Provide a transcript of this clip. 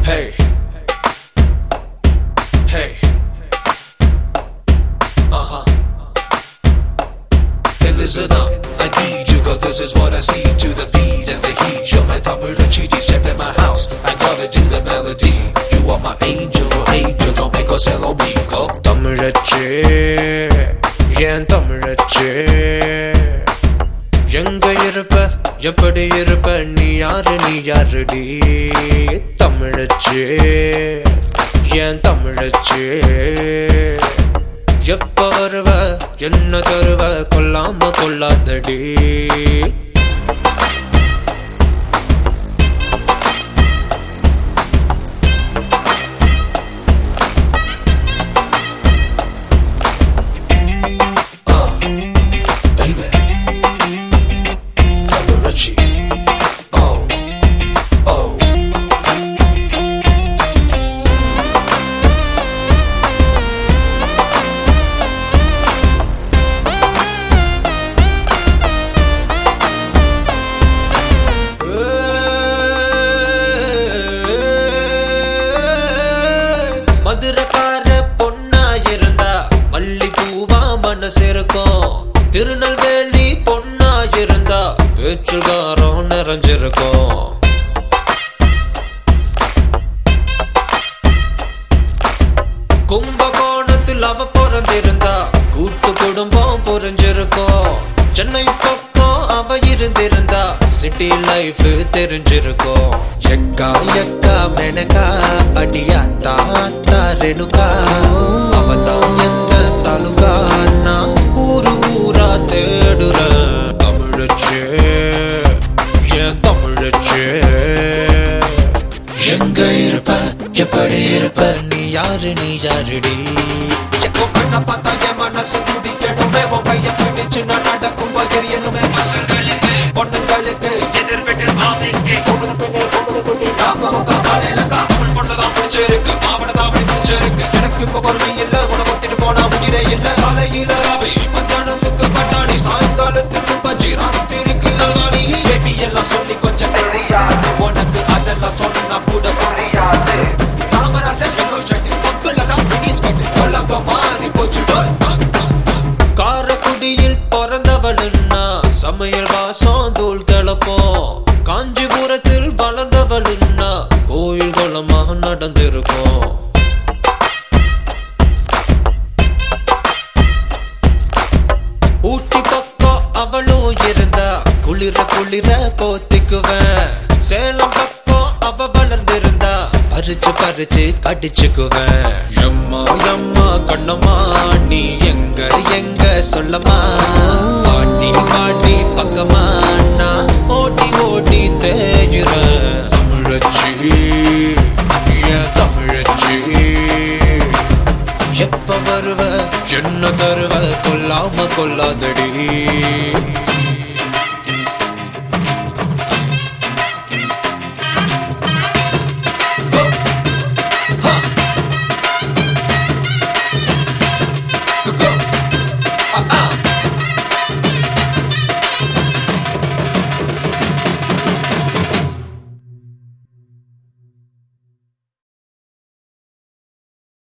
Hey. Hey. Uh huh. Hey, listen up. I need you, cause this is what I see to the beat and the heat. You're my thumber, the cheaty step in my house. I gotta do the melody. You are my angel, angel, don't make us sell me. Go. தமிழச்சே ஏன் தமிழச்சே எங்க இருப்ப எப்படி இருப்ப நீ யாரு நீ யாருடி தமிழச்சே ஏன் தமிழச்சே எப்ப வருவ என்ன தருவ கொல்லாம கொள்ளாதடி Uh, baby. Liberace. Oh, oh. மதுரக்கார பொண்ணா இருந்தா மல்லி பூவா மனசு இருக்கும் திருநெல்வேலி பொண்ணா இருந்தா பேச்சுகாரம் நிறைஞ்சிருக்கும் கும்பகோணத்தில் அவ பிறந்திருந்தா கூட்டு குடும்பம் புரிஞ்சிருக்கும் சென்னை பக்கம் அவ இருந்திருந்தா சிட்டி லைஃப் தெரிஞ்சிருக்கும் எக்கா எக்கா மெனக்கா அடியா தாத்தா ரெணுக்கா அவ தான் எந்த தாலுகா நான் ஊரு ஊரா தேடுறேன் தமிழச்சே ஏன் தமிழச்சே எங்க இருப்ப எப்படி இருப்ப நீ யாரு நீ யாருடி எக்கோ கண்ண பார்த்தா என் மனசு துடிக்கணுமே உன் கைய பிடிச்சு நான் நடக்கும் எரியணுமே பசங்களுக்கு பொண்ணுங்களுக்கு எதிர்பெட்டு மாமிக்கு பொண்ணுதான் பிடிச்சிருக்கு மாவன தான் பிடிச்சிருக்கு எனக்கு இப்ப பொறுமை இல்ல உனக்கு ஒத்திட்டு போனா உயிரே இல்ல சாலையில அவை மத்தியானத்துக்கு பட்டாணி சாயங்காலத்துக்கு பஜ்ஜி ராத்திரிக்கு அல்வாணி பேபி எல்லாம் சொல்லி கொஞ்சம் தெரியாது உனக்கு அதெல்லாம் சொன்னா கூட புரியாது காமராஜர் எல்லோ ஷர்ட் பப்புல தான் மினிஸ் கட்டு உலகம் மாறி போச்சு டோய். காரக்குடியில் பிறந்தவளுன்னா சமையல் வாசம் தூள் கிளப்போம் காஞ்சிபுரத்தில் வளர்ந்தவளுன்னா கோயில் குளமாக நடந்திருக்கும் ஊட்டி பக்கம் அவளும் இருந்தா குளிர குளிர போத்திக்குவேன் சேலம் பக்கம் அவ வளர்ந்திருந்தா பறிச்சு பறிச்சு கடிச்சுக்குவேன் எம்மா எம்மா கண்ணம்மா நீ எங்க எங்க சொல்லமா பாட்டி பாட்டி பக்கமா நான் ஓடி ஓடி தேயுறேன் தமிழச்சி ஏன் தமிழச்சி எப்ப வருவ என்ன தருவ கொல்லாம கொல்லாதடி